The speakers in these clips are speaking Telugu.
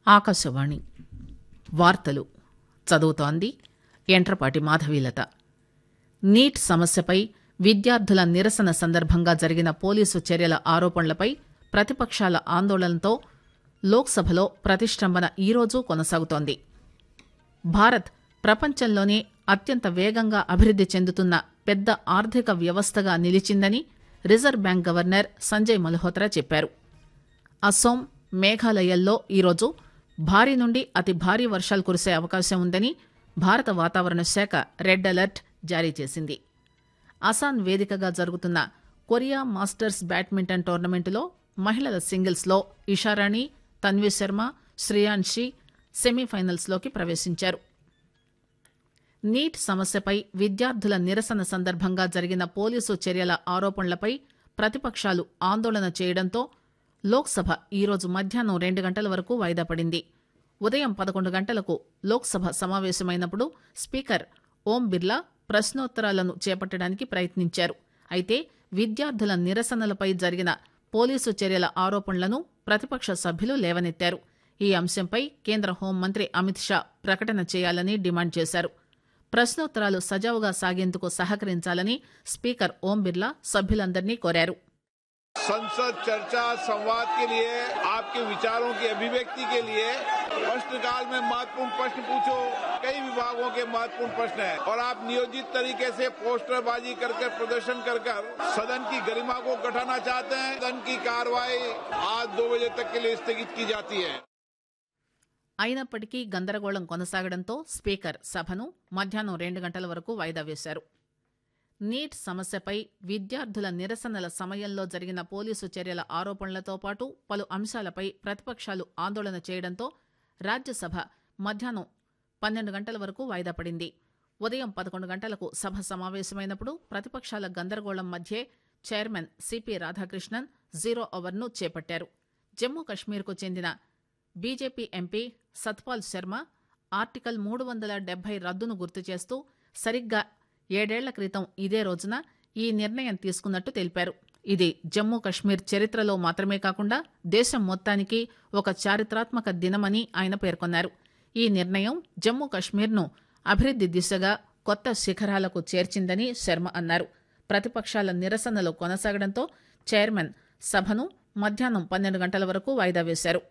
ఆకాశవాణి వార్తలు చదువుతోంది ఎంట్రపాటి మాధవీలత నీట్ సమస్యపై విద్యార్థుల నిరసన సందర్భంగా జరిగిన పోలీసు చర్యల ఆరోపణలపై ప్రతిపక్షాల ఆందోళనతో లోక్సభలో ప్రతిష్టంభన ఈరోజు కొనసాగుతోంది భారత్ ప్రపంచంలోనే అత్యంత వేగంగా అభివృద్ది చెందుతున్న పెద్ద ఆర్థిక వ్యవస్థగా నిలిచిందని reserve bank governor Sanjay Malhotra చెప్పారు అస్సోం మేఘాలయల్లో ఈరోజు భారీ నుండి అతి భారీ వర్షాలు కురిసే అవకాశం ఉందని భారత వాతావరణ శాఖ రెడ్ అలర్ట్ జారీ చేసింది అసాన్ వేదికగా జరుగుతున్న కొరియా మాస్టర్స్ బ్యాడ్మింటన్ టోర్నమెంటులో మహిళల సింగిల్స్లో ఇషారాణి తన్వీ శర్మ శ్రేయాన్షి సెమీఫైనల్స్లోకి ప్రవేశించారు నీట్ సమస్యపై విద్యార్థుల నిరసన సందర్భంగా జరిగిన పోలీసు చర్యల ఆరోపణలపై ప్రతిపక్షాలు ఆందోళన చేయడంతో లోక్సభ ఈరోజు మధ్యాహ్నం రెండు గంటల వరకు వాయిదా పడింది ఉదయం పదకొండు గంటలకు లోక్సభ సమావేశమైనప్పుడు స్పీకర్ ఓం బిర్లా ప్రశ్నోత్తరాలను చేపట్టడానికి ప్రయత్నించారు అయితే విద్యార్థుల నిరసనలపై జరిగిన పోలీసు చర్యల ఆరోపణలను ప్రతిపక్ష సభ్యులు లేవనెత్తారు ఈ అంశంపై కేంద్ర హోంమంత్రి అమిత్ షా ప్రకటన చేయాలని డిమాండ్ చేశారు ప్రశ్నోత్తరాలు సజావుగా సాగేందుకు సహకరించాలని స్పీకర్ ఓం బిర్లా సభ్యులందరినీ కోరారు संसद चर्चा संवाद के लिए आपके विचारों की अभिव्यक्ति के लिए प्रश्नकाल में महत्वपूर्ण प्रश्न पूछो कई विभागों के महत्वपूर्ण प्रश्न हैं और आप नियोजित तरीके से पोस्टरबाजी कर कर प्रदर्शन कर कर सदन की गरिमा को घटाना चाहते हैं सदन की कार्रवाई आज दो बजे तक के लिए स्थगित की जाती है అయినప్పటికీ గందరగోళం కొనసాగడంతో స్పీకర్ సభను మధ్యాహ్నం రెండు గంటల వరకు వాయిదా వేశారు నీట్ సమస్యపై విద్యార్థుల నిరసనల సమయంలో జరిగిన పోలీసు చర్యల ఆరోపణలతో పాటు పలు అంశాలపై ప్రతిపక్షాలు ఆందోళన చేయడంతో రాజ్యసభ మధ్యాహ్నం పన్నెండు గంటల వరకు వాయిదా పడింది ఉదయం పదకొండు గంటలకు సభ సమావేశమైనప్పుడు ప్రతిపక్షాల గందరగోళం మధ్యే చైర్మన్ సిపి రాధాకృష్ణన్ జీరో అవర్ను చేపట్టారు జమ్మూ కశ్మీర్కు చెందిన BJP MP Satpal Sharma article మూడు వందల డెబ్బై రద్దును గుర్తు చేస్తూ సరిగ్గా ఏడేళ్ల క్రితం ఇదే రోజున ఈ నిర్ణయం తీసుకున్నట్టు తెలిపారు ఇది జమ్మూ కశ్మీర్ చరిత్రలో మాత్రమే కాకుండా దేశం మొత్తానికి ఒక చారిత్రాత్మక దినమని ఆయన పేర్కొన్నారు ఈ నిర్ణయం జమ్మూ కశ్మీర్ను అభివృద్ది దిశగా కొత్త శిఖరాలకు చేర్చిందని శర్మ అన్నారు ప్రతిపక్షాల నిరసనలు కొనసాగడంతో చైర్మన్ సభను మధ్యాహ్నం పన్నెండు గంటల వరకు వాయిదా వేశారు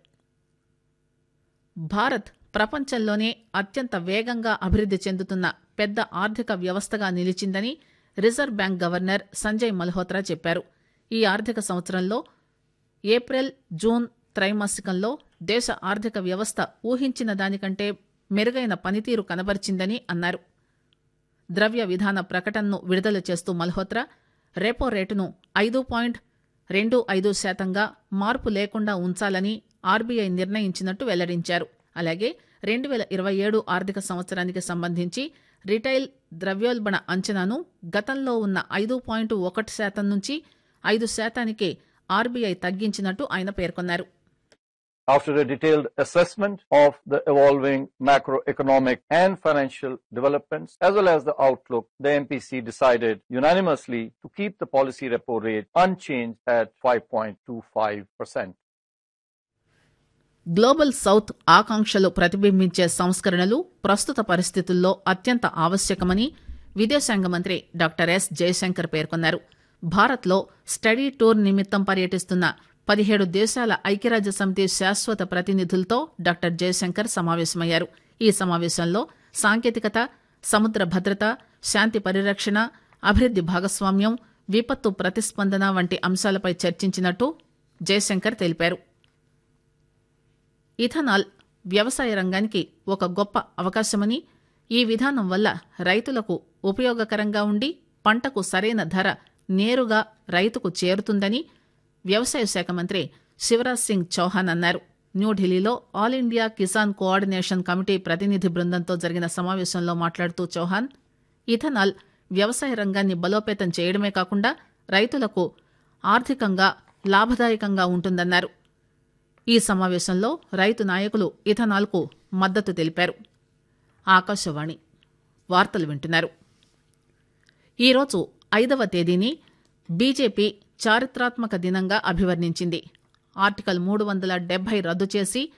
భారత్ ప్రపంచంలోనే అత్యంత వేగంగా అభివృద్ది చెందుతున్న పెద్ద ఆర్థిక వ్యవస్థగా నిలిచిందని reserve bank governor Sanjay Malhotra చెప్పారు ఈ ఆర్థిక సంవత్సరంలో ఏప్రిల్ జూన్ త్రైమాసికంలో దేశ ఆర్థిక వ్యవస్థ ఊహించిన దానికంటే మెరుగైన పనితీరు కనబరిచిందని అన్నారు ద్రవ్య విధాన ప్రకటనను విడుదల చేస్తూ మల్హోత్రా రెపో రేటును ఐదు పాయింట్ రెండు ఐదు శాతంగా మార్పు లేకుండా ఉంచాలని ఆర్బీఐ నిర్ణయించినట్టు వెల్లడించారు అలాగే రెండు వేల ఇరవై ఏడు ఆర్థిక సంవత్సరానికి సంబంధించి రిటైల్ ద్రవ్యోల్బణ అంచనాను గతంలో ఉన్న ఐదు పాయింట్ ఒకటి శాతం నుంచి ఐదు శాతానికి ఆర్బీఐ తగ్గించినట్టు ఆయన పేర్కొన్నారు After a detailed assessment of the evolving macroeconomic and financial developments, as well as the outlook, the MPC decided unanimously to keep the policy repo rate unchanged at 5.25%. Global south ఆకాంక్షలు ప్రతిబింబించే సంస్కరణలు ప్రస్తుత పరిస్థితుల్లో అత్యంత ఆవశ్యకమని విదేశాంగ మంత్రి డాక్టర్ ఎస్ జయశంకర్ పేర్కొన్నారు భారత్లో స్టడీ టూర్ నిమిత్తం పర్యటిస్తున్న పదిహేడు దేశాల ఐక్యరాజ్య సమితి శాశ్వత ప్రతినిధులతో డాక్టర్ జయశంకర్ సమావేశమయ్యారు ఈ సమావేశంలో సాంకేతికత సముద్ర భద్రత శాంతి పరిరక్షణ అభివృద్ది భాగస్వామ్యం విపత్తు ప్రతిస్పందన వంటి అంశాలపై చర్చించినట్టు జయశంకర్ తెలిపారు ఇథనాల్ వ్యవసాయ రంగానికి ఒక గొప్ప అవకాశమని ఈ విధానం వల్ల రైతులకు ఉపయోగకరంగా ఉండి పంటకు సరైన ధర నేరుగా రైతుకు చేరుతుందని వ్యవసాయ శాఖ మంత్రి శివరాజ్ సింగ్ చౌహాన్ అన్నారు న్యూఢిల్లీలో all India Kisan coordination committee ప్రతినిధి బృందంతో జరిగిన సమావేశంలో మాట్లాడుతూ చౌహాన్ ఇథనాల్ వ్యవసాయ రంగాన్ని బలోపేతం చేయడమే కాకుండా రైతులకు ఆర్థికంగా లాభదాయకంగా ఉంటుందన్నారు ఈ సమావేశంలో రైతు నాయకులు ఇథనాల్కు మద్దతు తెలిపారు ఆకాశవాణి వార్తలు వింటున్నారు ఈరోజు ఐదవ తేదీని బీజేపీ చారిత్రాత్మక దినంగా అభివర్ణించింది ఆర్టికల్ మూడు వందల డెబ్బై రద్దు చేసి